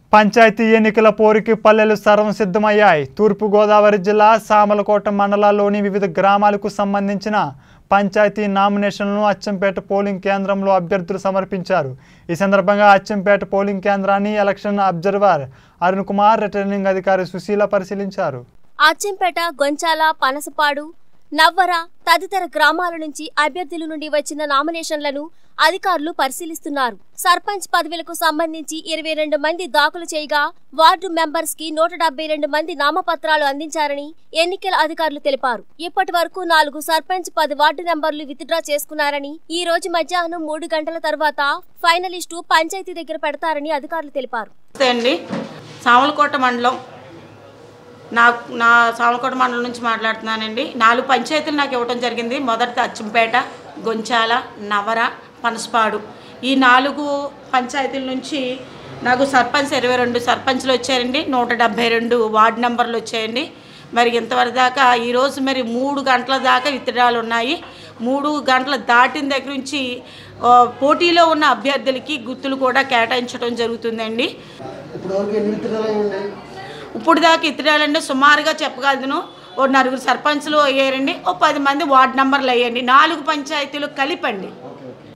పంచాయతీ ఎన్నికల పోరుకి పల్లెలు సర్వం సిద్ధమయ్యాయి తూర్పుగోదావరి జిల్లా సామలకోట మండలాల్లోని వివిధ గ్రామాలకు సంబంధించిన పంచాయతీ నామినేషన్లను అచ్చంపేట పోలింగ్ కేంద్రంలో అభ్యర్థులు సమర్పించారు ఈ సందర్భంగా అచ్చంపేట పోలింగ్ కేంద్రాన్ని election observer Arun Kumar returning అధికారి సుశీల పరిశీలించారు అచ్చంపేట గొంచాల పనసపాడు నవ్వర తదితర గ్రామాల నుంచి అభ్యర్థుల నుండి వచ్చిన నామినేషన్లను అధికారులు పరిశీలిస్తున్నారు సర్పంచ్ పదవులకు సంబంధించి ఇరవై రెండు మంది దాఖలు చేయగా వార్డు మెంబర్స్ కి నూట డెబ్బై రెండు మంది నామపత్రాలు అందించారని ఎన్నికల అధికారులు తెలిపారు ఇప్పటి వరకు నాలుగు సర్పంచ్ పది వార్డు నెంబర్లు విత్డ్రా చేసుకున్నారని ఈ రోజు మధ్యాహ్నం మూడు గంటల తర్వాత ఫైనలిస్టు పంచాయతీ దగ్గర పెడతారని అధికారులు తెలిపారు నమస్తే అండి సామలకోట మండలం నా నా సామలకోట మండలం నుంచి మాట్లాడుతున్నానండి నాలుగు పంచాయతీలు నాకు ఇవ్వడం జరిగింది మొదటిది అచ్చంపేట గొంచాల నవర పనసపాడు ఈ నాలుగు పంచాయతీల నుంచి నాకు సర్పంచ్ ఇరవై రెండు సర్పంచ్లు వచ్చారండి నూట డెబ్భై రెండు వార్డు నెంబర్లు వచ్చాయండి మరి ఇంతవరకు దాకా ఈరోజు మరి మూడు గంటల దాకా విత్తడాలు ఉన్నాయి మూడు గంటల దాటిన దగ్గర నుంచి ఆ, పోటీలో ఉన్న అభ్యర్థులకి గుర్తులు కూడా కేటాయించడం జరుగుతుందండి ఇప్పుడు వరకు ఎన్ని విత్తనాలు అయి ఉన్నాయి ఇప్పుడు దాకా ఇతరాలంటే సుమారుగా చెప్పగలను ఓ నలుగురు సర్పంచ్లు అయ్యారండి ఓ పది మంది వార్డు నంబర్లు అయ్యండి నాలుగు పంచాయతీలు కలిపండి